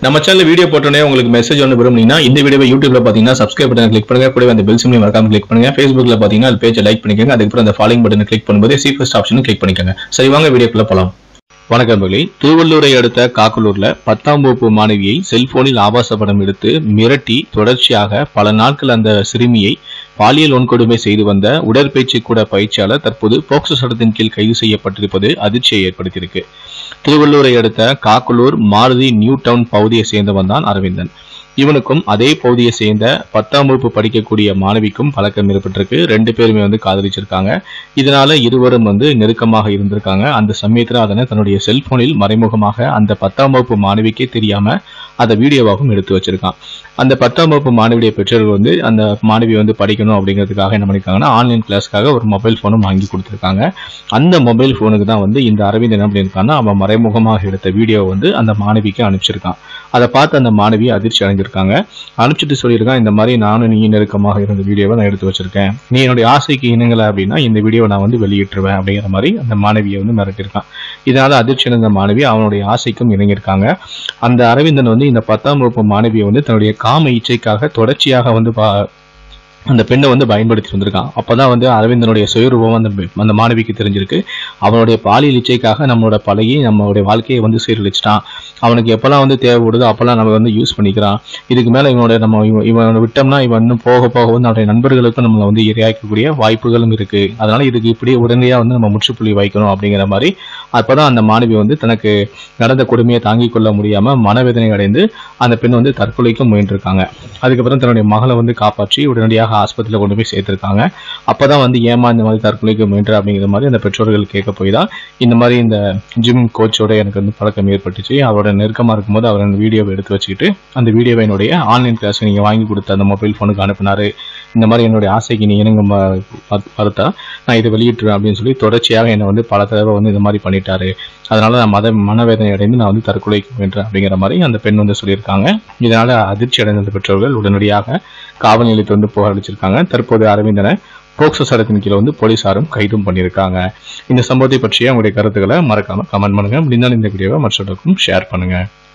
நம்ம channel video போட்டோன்னே உங்களுக்கு மெசேஜ் ஒன்று விரும்புனீங்கன்னா இந்த வீடியோ யூடியூப்ல பாத்தீங்கன்னா சப்ஸ்கிரைப் பட்டன் கிளிக் பண்ணுங்க கூடவே அந்த பெல் சிம்லையும் மறக்காம கிளிக் பண்ணுங்க ஃபேஸ்புக்ல பாத்தீங்கன்னா அது பேஜை லைக் பண்ணிக்கோங்க அதுக்கப்புறம் அந்த ஃபாலோயிங் பட்டனை கிளிக் பண்ணும்போது சி ஃபர்ஸ்ட் ஆப்ஷனும் கிளிக் பண்ணிக்கோங்க சரி வாங்க வீடியோக்குள்ள போலாம் வணக்கம் மகளே திருவள்ளூரை அடுத்த காக்கலூர்ல பத்தாம் வகுப்பு மாணவியை செல்போனில் ஆபாச படம் எடுத்து மிரட்டி தொடர்ச்சியாக பல நாட்கள் அந்த சிறுமியை பாலியல் வன்கொடுமை செய்து வந்த உடற்பயிற்சி கூட பயிற்சியாளர் தற்போது போக்சோ சட்டத்தின் கீழ் கைது செய்யப்பட்டிருப்பது அதிர்ச்சியை ஏற்படுத்தியிருக்கு திருவள்ளூரை அடுத்த காக்கலூர் மாருதி நியூ டவுன் பகுதியை சேர்ந்தவன் தான் அரவிந்தன் இவனுக்கும் அதே பகுதியை சேர்ந்த பத்தாம் வகுப்பு படிக்கக்கூடிய மாணவிக்கும் பழக்கம் ஏற்பட்டிருக்கு ரெண்டு பேருமே வந்து காதலிச்சிருக்காங்க இதனால இருவரும் வந்து நெருக்கமாக இருந்திருக்காங்க அந்த சமயத்துல அதனை தன்னுடைய செல்போனில் மறைமுகமாக அந்த பத்தாம் வகுப்பு மாணவிக்கே தெரியாம அதை வீடியோவாகவும் எடுத்து வச்சிருக்கான் அந்த பத்தாம் வகுப்பு மாணவியுடைய பெற்றோர்கள் வந்து அந்த மாணவி வந்து படிக்கணும் அப்படிங்கிறதுக்காக என்ன பண்ணிருக்காங்கன்னா ஆன்லைன் கிளாஸ்க்காக ஒரு மொபைல் ஃபோனும் வாங்கி கொடுத்துருக்காங்க அந்த மொபைல் ஃபோனுக்கு தான் வந்து இந்த அரவிந்த் என்ன பண்ணியிருக்கான்னா அவன் மறைமுகமாக எடுத்த வீடியோ வந்து அந்த மாணவிக்கு அனுப்பிச்சிருக்கான் அதை பார்த்து அந்த மாணவி அதிர்ச்சி அடைஞ்சிருக்காங்க அனுப்பிச்சிட்டு சொல்லியிருக்கான் இந்த மாதிரி நானும் நீ நெருக்கமாக இருந்த வீடியோவை நான் எடுத்து வச்சிருக்கேன் நீ என்னுடைய ஆசைக்கு இணங்கலை அப்படின்னா இந்த வீடியோவை நான் வந்து வெளியிட்டுருவேன் அப்படிங்கிற மாதிரி அந்த மாணவியை வந்து மிரட்டியிருக்கான் இதனால அதிர்ச்சி அடைந்த மாணவி அவனுடைய ஆசைக்கும் இணங்கியிருக்காங்க அந்த அரவிந்தன் வந்து இந்த பத்தாம் வகுப்பு மாணவியை வந்து தன்னுடைய காம இச்சைக்காக தொடர்ச்சியாக வந்து பா- அந்த பெண்ணை வந்து பயன்படுத்தி வந்திருக்கான் அப்பதான் வந்து அரவிந்தனுடைய சுயரூபம் அந்த பெ- அந்த மாணவிக்கு தெரிஞ்சிருக்கு அவனுடைய பாலியல் இச்சைக்காக நம்மளோட பழகி நம்மளுடைய வாழ்க்கையை வந்து சீரழிச்சிட்டான் அவனுக்கு எப்பெல்லாம் வந்து தேவைப்படுதோ அப்பெல்லாம் நம்ம வந்து யூஸ் பண்ணிக்கிறான் இதுக்கு மேல இவனோட நம்ம இவன் இவனை விட்டோம்னா இவன் இன்னும் போக போக வந்து அவனுடைய நண்பர்களுக்கும் நம்மளை வந்து இரையாக்கக்கூடிய வாய்ப்புகளும் இருக்கு அதனால இதுக்கு இப்படி உடனடியா வந்து நம்ம முற்றுப்புள்ளி வைக்கணும் அப்படிங்கிற மாதிரி அப்பதான் அந்த மாணவி வந்து தனக்கு நடந்த கொடுமையை தாங்கிக் கொள்ள முடியாம மனவேதனை அடைந்து அந்த பெண் வந்து தற்கொலைக்கும் முயன்றிருக்காங்க அதுக்கப்புறம் தன்னுடைய மகளை வந்து காப்பாற்றி உடனடியாக ஆஸ்பத்திரியில் கொண்டு போய் சேர்த்திருக்காங்க அப்பதான் வந்து ஏமா இந்த மாதிரி தற்கொலைக்கு முயன்ற அப்படிங்கிற மாதிரி அந்த பெற்றோர்கள் கேட்க போய் தான் இந்த மாதிரி இந்த ஜிம் கோச்சோட எனக்கு வந்து பழக்கம் ஏற்பட்டுச்சு அவரோட நெருக்கமா இருக்கும்போது அவர் அந்த வீடியோவை எடுத்து வச்சுக்கிட்டு அந்த வீடியோவை என்னுடைய ஆன்லைன் கிளாஸ் நீங்க வாங்கி கொடுத்த அந்த மொபைல் ஃபோனுக்கு அனுப்பினாரு இந்த மாதிரி என்னுடைய ஆசைக்கு நீ இணங்க ம- ப- மறுத்தா நான் இதை வெளியிட்டுருவேன் அப்படின்னு சொல்லி தொடர்ச்சியாக என்னை வந்து பல தடவை வந்து இந்த மாதிரி பண்ணிட்டாரு அதனால நான் மத மனவேதனை அடைந்து நான் வந்து தற்கொலைக்கு முயன்றேன் அப்படிங்கிற மாதிரி அந்த பெண் வந்து சொல்லியிருக்காங்க இதனால அதிர்ச்சி அடைந்த அந்த பெற்றோர்கள் உடனடியாக காவல் நிலையத்தை வந்து புகார் அளிச்சிருக்காங்க தற்போது அரவிந்தனை போக்சோ சட்டத்தின் கீழே வந்து போலீசாரும் கைதும் பண்ணியிருக்காங்க இந்த சம்பவத்தை பற்றிய உங்களுடைய கருத்துக்களை மறக்காம கமெண்ட் பண்ணுங்க முடிந்தால் இந்த வீடியோவை மற்றவர்களுக்கும் ஷேர் பண்ணுங்க